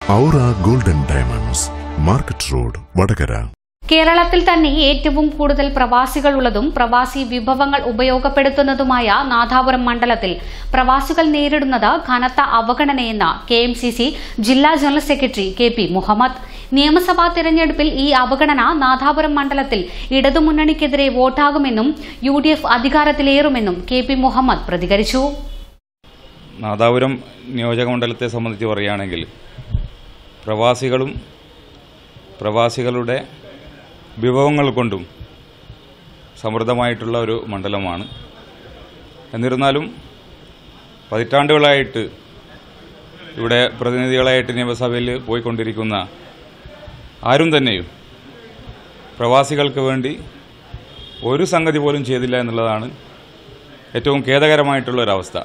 ഔറ golden diamonds market road Vadakara കേരളത്തിൽ തന്നെ ഏറ്റവും കൂടുതൽ പ്രവാസികളുള്ളതും പ്രവാസി വിഭവങ്ങൾ ഉപയോഗപ്പെടുത്തുന്നതുമായ നാഥാപുരം മണ്ഡലത്തിൽ പ്രവാസികൾ നേരിടുന്നത് കനത്ത അവഗണനയെന്ന് കെ എം സി സി ജില്ലാ general secretary K P Muhammad നിയമസഭാ തെരഞ്ഞെടുപ്പിൽ ഈ അവഗണന നാഥാപുരം മണ്ഡലത്തിൽ ഇടതുമുന്നണിക്കെതിരെ വോട്ടാകുമെന്നും യു ഡി എഫ് അധികാരത്തിലേറുമെന്നും കെ പി മുഹമ്മദ് പ്രതികരിച്ചു നാദാപുരം നിയോജക മണ്ഡലത്തെ സംബന്ധിച്ച് പറയുകയാണെങ്കിൽ പ്രവാസികളും പ്രവാസികളുടെ വിഭവങ്ങൾ കൊണ്ടും സമൃദ്ധമായിട്ടുള്ള ഒരു മണ്ഡലമാണ് എന്നിരുന്നാലും പതിറ്റാണ്ടുകളായിട്ട് ഇവിടെ പ്രതിനിധികളായിട്ട് നിയമസഭയിൽ പോയിക്കൊണ്ടിരിക്കുന്ന ആരും തന്നെയും പ്രവാസികൾക്ക് വേണ്ടി ഒരു സംഗതി പോലും ചെയ്തില്ല എന്നുള്ളതാണ് ഏറ്റവും ഖേദകരമായിട്ടുള്ള ഒരവസ്ഥ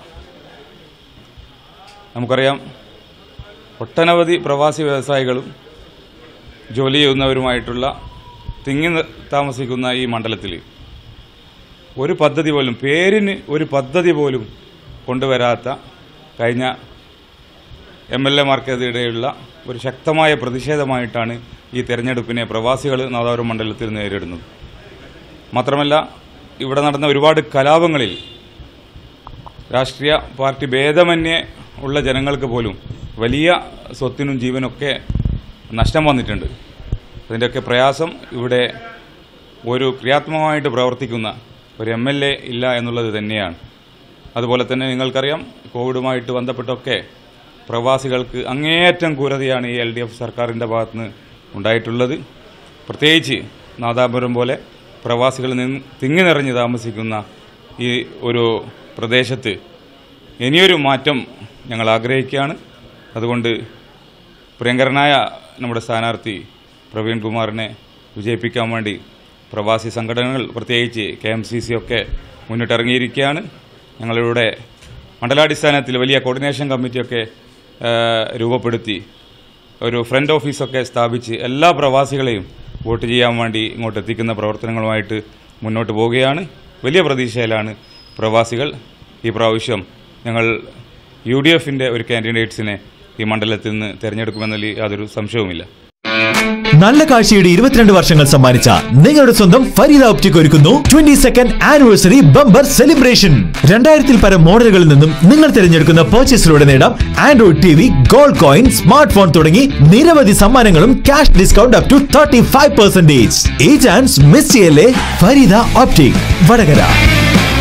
നമുക്കറിയാം ഒട്ടനവധി പ്രവാസി വ്യവസായികളും ജോലി ചെയ്യുന്നവരുമായിട്ടുള്ള തിങ്ങി നി- താമസിക്കുന്ന ഈ മണ്ഡലത്തിൽ ഒരു പദ്ധതി പോലും പേരിന് ഒരു പദ്ധതി പോലും കൊണ്ടുവരാത്ത കഴിഞ്ഞ എം എൽ എമാർക്കെതിരെയുള്ള ഒരു ശക്തമായ പ്രതിഷേധമായിട്ടാണ് ഈ തെരഞ്ഞെടുപ്പിനെ പ്രവാസികൾ നാദാപുരം മണ്ഡലത്തിൽ നേരിടുന്നത് മാത്രമല്ല ഇവിടെ നടന്ന ഒരുപാട് കലാപങ്ങളിൽ രാഷ്ട്രീയ പാർട്ടി ഭേദമന്യേ ഉള്ള ജനങ്ങൾക്ക് പോലും വലിയ സ്വത്തിനും ജീവനൊക്കെ നഷ്ടം വന്നിട്ടുണ്ട് അതിൻ്റെയൊക്കെ പ്രയാസം ഇവിടെ ഒരു ക്രിയാത്മകമായിട്ട് പ്രവർത്തിക്കുന്ന ഒരു എം എൽ എ ഇല്ല എന്നുള്ളത് തന്നെയാണ് അതുപോലെ തന്നെ നിങ്ങൾക്കറിയാം കോവിഡുമായിട്ട് ബന്ധപ്പെട്ടൊക്കെ പ്രവാസികൾക്ക് അങ്ങേയറ്റം കൂരതയാണ് ഈ എൽ ഡി എഫ് സർക്കാരിൻ്റെ ഭാഗത്തുനിന്ന് ഉണ്ടായിട്ടുള്ളത് പ്രത്യേകിച്ച് നാദാപുരം പോലെ പ്രവാസികൾ നിന്ന് തിങ്ങി നിറഞ്ഞ് താമസിക്കുന്ന ഈ ഒരു പ്രദേശത്ത് ഇനിയൊരു മാറ്റം ഞങ്ങൾ ആഗ്രഹിക്കുകയാണ് അതുകൊണ്ട് പ്രിയങ്കരനായ നമ്മുടെ സ്ഥാനാർത്ഥി പ്രവീൺ കുമാറിനെ വിജയിപ്പിക്കാൻ വേണ്ടി പ്രവാസി സംഘടനകൾ പ്രത്യേകിച്ച് കെ എം സി സി ഒക്കെ മുന്നിട്ടിറങ്ങിയിരിക്കുകയാണ് ഞങ്ങളിവിടെ മണ്ഡലാടിസ്ഥാനത്തിൽ വലിയ കോർഡിനേഷൻ കമ്മിറ്റിയൊക്കെ ആ, രൂപപ്പെടുത്തി ഒരു ഫ്രണ്ട് ഓഫീസൊക്കെ സ്ഥാപിച്ച് എല്ലാ പ്രവാസികളെയും വോട്ട് ചെയ്യാൻ വേണ്ടി ഇങ്ങോട്ട് എത്തിക്കുന്ന പ്രവർത്തനങ്ങളുമായിട്ട് മുന്നോട്ട് പോവുകയാണ് വലിയ പ്രതീക്ഷയിലാണ് പ്രവാസികൾ ഈ പ്രാവശ്യം ഞങ്ങൾ യു ഡി എഫിൻ്റെ ഒരു കാൻഡിഡേറ്റ്സിനെ ഈ മണ്ഡലത്തിൽ നിന്ന് തിരഞ്ഞെടുക്കുമെന്നതിൽ യാതൊരു സംശയവുമില്ല നല്ല കാഴ്ചയുടെ ഇരുപത്തിരണ്ട് വർഷങ്ങൾ സമ്മാനിച്ച നിങ്ങളുടെ സ്വന്തം ഫരീദ ഒപ്റ്റിക് ഒരുക്കുന്നു twenty second anniversary bumper celebration രണ്ടായിരത്തിൽ പരം മോഡലുകളിൽ നിന്നും നിങ്ങൾ തിരഞ്ഞെടുക്കുന്ന പർച്ചേസിലൂടെ നേടാം android T V gold coin smart phone തുടങ്ങി നിരവധി സമ്മാനങ്ങളും cash discount up to thirty five percentage ഈ ചാൻസ് മിസ് ചെയ്യല്ലേ ഫരീദ ഒപ്റ്റിക് വടകര